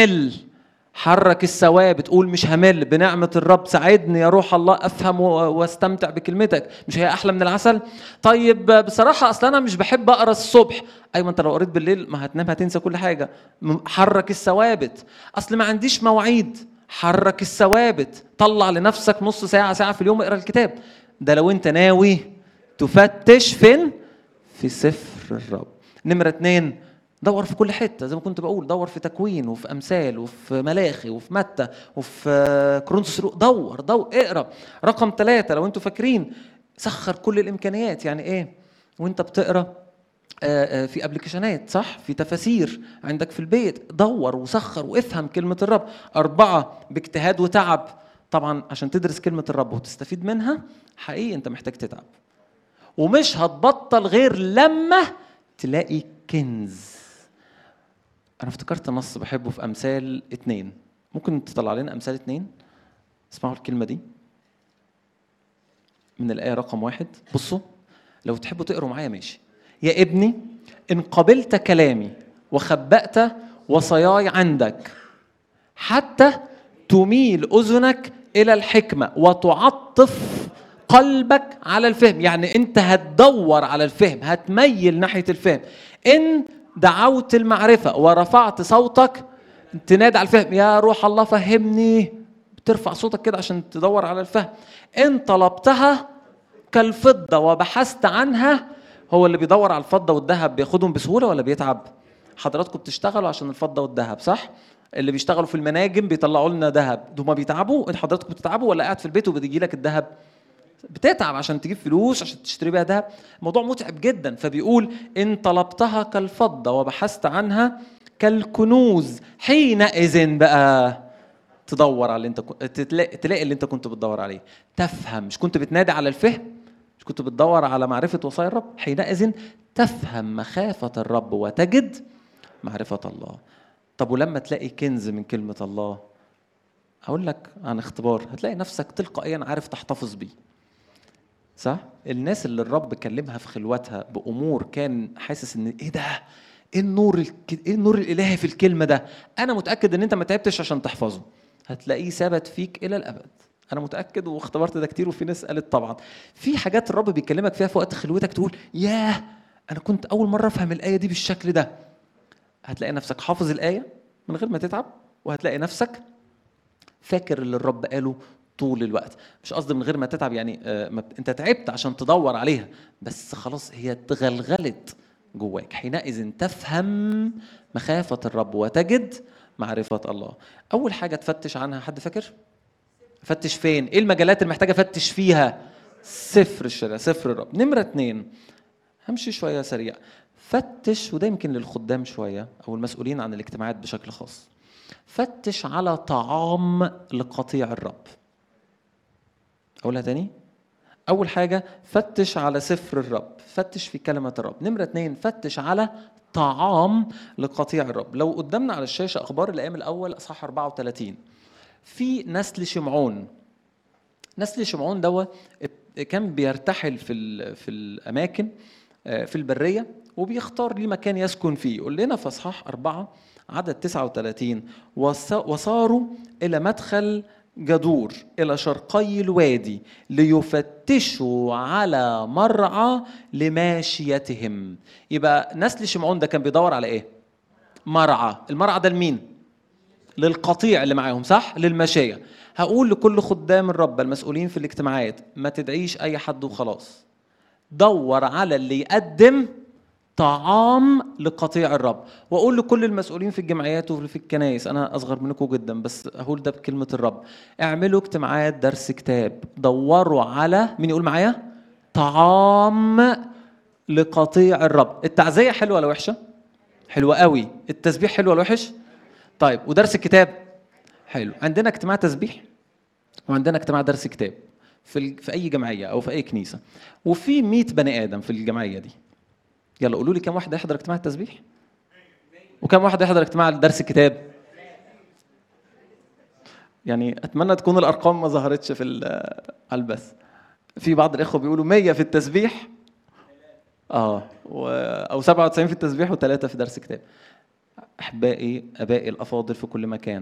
همل حرك الثوابت قول مش همل بنعمة الرب ساعدني يا روح الله أفهم و- واستمتع بكلمتك مش هي أحلى من العسل طيب بصراحة أصلا أنا مش بحب أقرأ الصبح أيوة أنت لو قريت بالليل ما هتنام هتنسى كل حاجة م- حرك الثوابت أصل ما عنديش مواعيد حرك الثوابت طلع لنفسك نص ساعة ساعة في اليوم اقرأ الكتاب ده لو أنت ناوي تفتش فين في سفر الرب نمرة اتنين دور في كل حتة زي ما كنت بقول دور في تكوين وفي أمثال وفي ملاخي وفي متى وفي آه، كرونس رو- دور دور اقرا رقم ثلاثة لو انتوا فاكرين سخر كل الإمكانيات يعني إيه وانت بتقرا آه، آه، في ابلكيشنات صح في تفاسير عندك في البيت دور وسخر وافهم كلمة الرب أربعة باجتهاد وتعب طبعا عشان تدرس كلمة الرب وتستفيد منها حقيقي انت محتاج تتعب ومش هتبطل غير لما تلاقي كنز انا افتكرت نص بحبه في امثال اتنين ممكن تطلع لنا امثال اتنين اسمعوا الكلمه دي من الايه رقم واحد بصوا لو تحبوا تقروا معايا ماشي يا ابني ان قبلت كلامي وخبأت وصاياي عندك حتى تميل اذنك الى الحكمه وتعطف قلبك على الفهم يعني انت هتدور على الفهم هتميل ناحيه الفهم ان دعوت المعرفه ورفعت صوتك تنادي على الفهم يا روح الله فهمني بترفع صوتك كده عشان تدور على الفهم ان طلبتها كالفضه وبحثت عنها هو اللي بيدور على الفضه والذهب بياخدهم بسهوله ولا بيتعب حضراتكم بتشتغلوا عشان الفضه والذهب صح اللي بيشتغلوا في المناجم بيطلعوا لنا ذهب هما بيتعبوا انت حضراتكم بتتعبوا ولا قاعد في البيت وبتجي لك الذهب بتتعب عشان تجيب فلوس عشان تشتري بيها ذهب الموضوع متعب جدا فبيقول ان طلبتها كالفضه وبحثت عنها كالكنوز حينئذ بقى تدور على اللي انت كنت تلاقي, تلاقي اللي انت كنت بتدور عليه تفهم مش كنت بتنادي على الفهم مش كنت بتدور على معرفه وصايا الرب حينئذ تفهم مخافه الرب وتجد معرفه الله طب ولما تلاقي كنز من كلمه الله هقول لك عن اختبار هتلاقي نفسك تلقائيا عارف تحتفظ بيه صح الناس اللي الرب كلمها في خلوتها بامور كان حاسس ان ايه ده ايه النور الك... ايه النور الالهي في الكلمه ده انا متاكد ان انت ما تعبتش عشان تحفظه هتلاقيه ثبت فيك الى الابد انا متاكد واختبرت ده كتير وفي ناس قالت طبعا في حاجات الرب بيكلمك فيها في وقت خلوتك تقول ياه انا كنت اول مره افهم الايه دي بالشكل ده هتلاقي نفسك حافظ الايه من غير ما تتعب وهتلاقي نفسك فاكر اللي الرب قاله طول الوقت مش قصدي من غير ما تتعب يعني آه، ما بت- انت تعبت عشان تدور عليها بس خلاص هي اتغلغلت جواك حينئذ تفهم مخافة الرب وتجد معرفة الله أول حاجة تفتش عنها حد فاكر؟ فتش فين؟ إيه المجالات اللي محتاجة أفتش فيها؟ سفر الشريعة سفر الرب نمرة اتنين همشي شوية سريع فتش وده يمكن للخدام شوية أو المسؤولين عن الاجتماعات بشكل خاص فتش على طعام لقطيع الرب أقولها تاني أول حاجة فتش على سفر الرب فتش في كلمة الرب نمرة اتنين فتش على طعام لقطيع الرب لو قدامنا على الشاشة أخبار الأيام الأول أصحاح 34 في نسل شمعون نسل شمعون دوا كان بيرتحل في ال- في الاماكن آه، في البريه وبيختار ليه مكان يسكن فيه يقول لنا في اصحاح أربعة عدد 39 وص- وصاروا الى مدخل جدور الى شرقي الوادي ليفتشوا على مرعى لماشيتهم يبقى نسل شمعون ده كان بيدور على ايه مرعى المرعى ده لمين للقطيع اللي معاهم صح للمشاية هقول لكل خدام الرب المسؤولين في الاجتماعات ما تدعيش اي حد وخلاص دور على اللي يقدم طعام لقطيع الرب واقول لكل المسؤولين في الجمعيات وفي الكنائس انا اصغر منكم جدا بس اقول ده بكلمه الرب اعملوا اجتماعات درس كتاب دوروا على مين يقول معايا طعام لقطيع الرب التعزيه حلوه ولا وحشه حلوه قوي التسبيح حلو ولا وحش طيب ودرس الكتاب حلو عندنا اجتماع تسبيح وعندنا اجتماع درس كتاب في ال... في اي جمعيه او في اي كنيسه وفي 100 بني ادم في الجمعيه دي يلا قولوا لي كم واحد يحضر اجتماع التسبيح وكم واحد يحضر اجتماع درس الكتاب يعني اتمنى تكون الارقام ما ظهرتش في ال- على البث في بعض الاخوه بيقولوا 100 في التسبيح اه و... او 97 في التسبيح وثلاثه في درس كتاب احبائي ابائي الافاضل في كل مكان